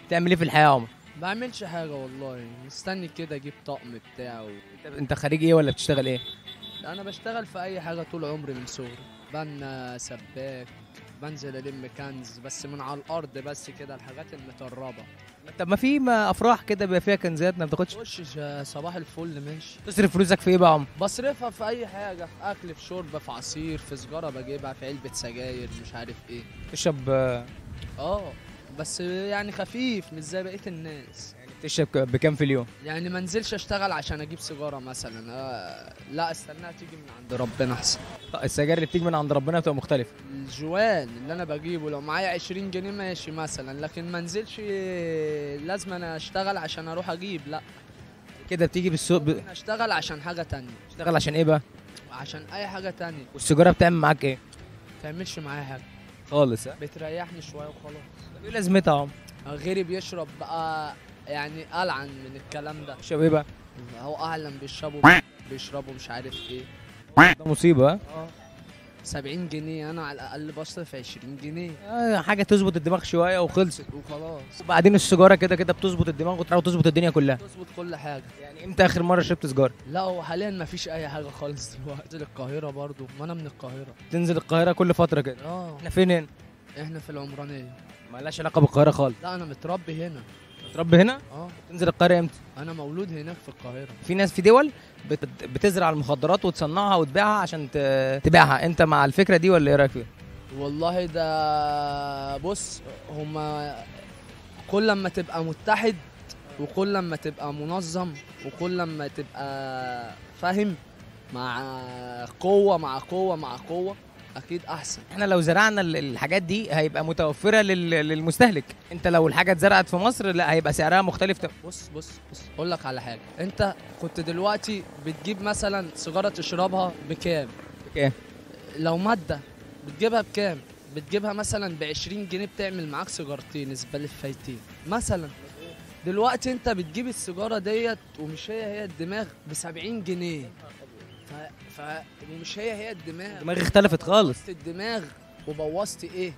بتعمل ايه في الحياه يا عمر بعملش حاجة والله مستني كده اجيب طقم بتاعه انت- انت خريج ايه ولا بتشتغل ايه انا بشتغل في اي حاجة طول عمري من صغري بنا سباك بنزل الم كنز بس من على الارض بس كده الحاجات المتربة طب ما في ما افراح كده بيبقى فيها كنزات ما بتاخدش خش ش- صباح الفل ماشي تصرف فلوسك في ايه بقى يا عمر بصرفها في اي حاجة في اكل في شرب في عصير في سجارة بجيبها في علبة سجاير مش عارف ايه تشرب آه، اه بس يعني خفيف مش زي بقية الناس يعني بتشرب ك- بكام في اليوم يعني ما انزلش اشتغل عشان اجيب سيجاره مثلا آه لا استناها تيجي من عند ربنا احسن طيب السجاير اللي بتيجي من عند ربنا بتبقى مختلفه الجوان اللي انا بجيبه لو معايا 20 جنيه ماشي مثلا لكن ما انزلش لازم انا اشتغل عشان اروح اجيب لا كده بتيجي بالسوق ب... ممكن اشتغل عشان حاجه تانية بتشتغل عشان ايه بقى عشان اي حاجه تانية والسيجاره بتعمل معاك ايه ما تعملش معايا حاجه خالص ها بتريحني شويه وخلاص طب ايه لازمتها يا عمر غيري بيشرب بقى يعني ألعن من الكلام ده تشرب ايه بقى هو اعلم بيشربوا بيشربوا مش عارف ايه ده مصيبه ها اه 70 جنيه انا على الاقل بصرف 20 جنيه آه، حاجه تظبط الدماغ شويه وخلصت وخلاص وبعدين السيجاره كده كده بتظبط الدماغ وتحاول تظبط الدنيا كلها تظبط كل حاجه يعني امتى اخر مره شربت سيجاره لا هو حاليا ما فيش اي حاجه خالص دلوقتي نزل القاهره برضو ما انا من القاهره تنزل القاهره كل فتره كده اه احنا فين هنا احنا في العمرانيه مالهاش علاقه بالقاهره خالص لا انا متربي هنا تربي هنا اه تنزل القاهره امتى انا مولود هناك في القاهره في ناس في دول بت... بتزرع المخدرات وتصنعها وتبيعها عشان ت... تبيعها انت مع الفكره دي ولا ايه رايك فيها والله ده بص هما كل ما تبقى متحد وكل ما تبقى منظم وكل ما تبقى فاهم مع قوه مع قوه مع قوه اكيد احسن احنا لو زرعنا ال- الحاجات دي هيبقى متوفره لل... للمستهلك انت لو الحاجه اتزرعت في مصر لا هيبقى سعرها مختلف تم- بص بص بص اقول لك على حاجه انت كنت دلوقتي بتجيب مثلا سيجاره تشربها بكام بكام؟ لو ماده بتجيبها بكام بتجيبها مثلا ب 20 جنيه بتعمل معاك سيجارتين فايتين مثلا دلوقتي انت بتجيب السيجاره ديت ومش هي هي الدماغ ب 70 جنيه ف... ف... ومش هي هي الدماغ دماغي اختلفت خالص بوظت الدماغ وبوظت ايه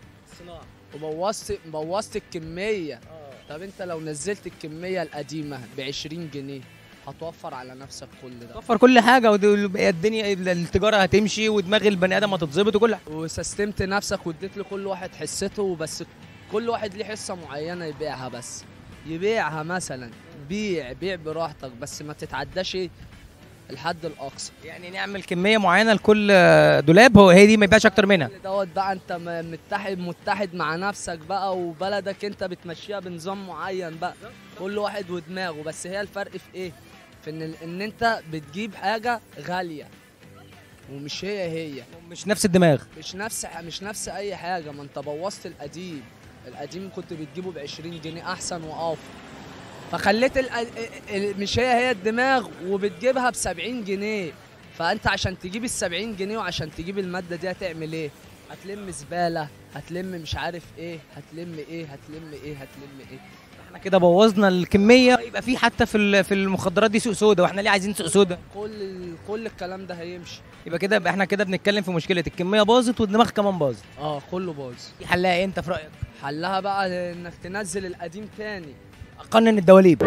وبوظت بوظت الكميه طب انت لو نزلت الكميه القديمه ب 20 جنيه هتوفر على نفسك كل ده توفر كل حاجه ودي- الدنيا التجاره هتمشي ودماغ البني ادم هتتظبط وكل حاجه وسستمت نفسك واديت لكل واحد حصته بس كل واحد ليه حصه معينه يبيعها بس يبيعها مثلا بيع بيع براحتك بس ما تتعداش ايه الحد الاقصى يعني نعمل كميه معينه لكل آه، دولاب هو هي دي ما يبقاش اكتر منها كل دوت بقى انت م- متحد متحد مع نفسك بقى وبلدك انت بتمشيها بنظام معين بقى كل واحد ودماغه بس هي الفرق في ايه في ان ان انت بتجيب حاجه غاليه ومش هي هي مش نفس الدماغ مش نفس مش نفس اي حاجه ما انت بوظت القديم القديم كنت بتجيبه ب 20 جنيه احسن واوفر فخليت ال... ال- مش هي هي الدماغ وبتجيبها ب 70 جنيه فانت عشان تجيب ال 70 جنيه وعشان تجيب الماده دي هتعمل ايه هتلم زباله هتلم مش عارف ايه هتلم ايه هتلم ايه هتلم ايه احنا كده بوظنا الكميه يبقى في حتى في ال- في المخدرات دي سوق سودا واحنا ليه عايزين سوق سودا كل كل الكلام ده هيمشي يبقى كده يبقى احنا كده بنتكلم في مشكله الكميه باظت والدماغ كمان باظ اه كله باظ دي حلها ايه انت في رايك حلها بقى انك تنزل القديم تاني قنن الدواليب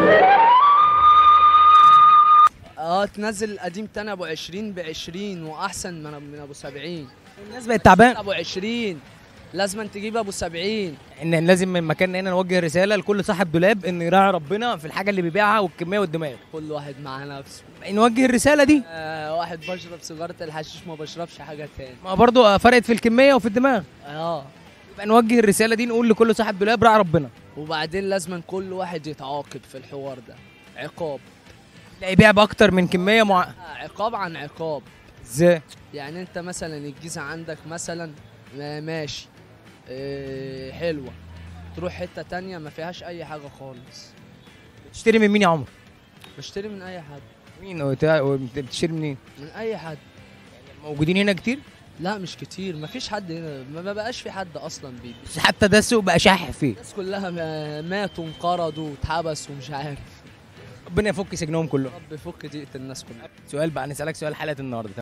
اه تنزل القديم تاني ابو 20 ب 20 واحسن من من ابو 70 الناس بقت تعبان ابو 20 لازم تجيب ابو 70 ان لازم من مكاننا هنا نوجه رساله لكل صاحب دولاب ان يراعي ربنا في الحاجه اللي بيبيعها والكميه والدماغ كل واحد مع نفسه نوجه الرساله دي آه واحد بشرب سيجاره الحشيش ما بشربش حاجه تاني ما برضو فرقت في الكميه وفي الدماغ اه يبقى نوجه الرساله دي نقول لكل صاحب دولاب راعي ربنا وبعدين لازم كل واحد يتعاقب في الحوار ده عقاب لا يبيع باكتر من كميه مع آه عقاب عن عقاب ازاي يعني انت مثلا الجيزه عندك مثلا ما- ماشي آه حلوه تروح حته تانية ما فيهاش اي حاجه خالص بتشتري من مين يا عمر بشتري من اي حد مين وت- وبتشتري منين من اي حد موجودين هنا كتير لا مش كتير مفيش حد هنا ما بقاش في حد اصلا بيبي بس حتى ده السوق بقى شاحح فيه الناس كلها ما- ماتوا انقرضوا واتحبسوا ومش عارف ربنا يفك سجنهم كلهم رب يفك دقيقة الناس كلها سؤال بقى نسالك سؤال حلقه النهارده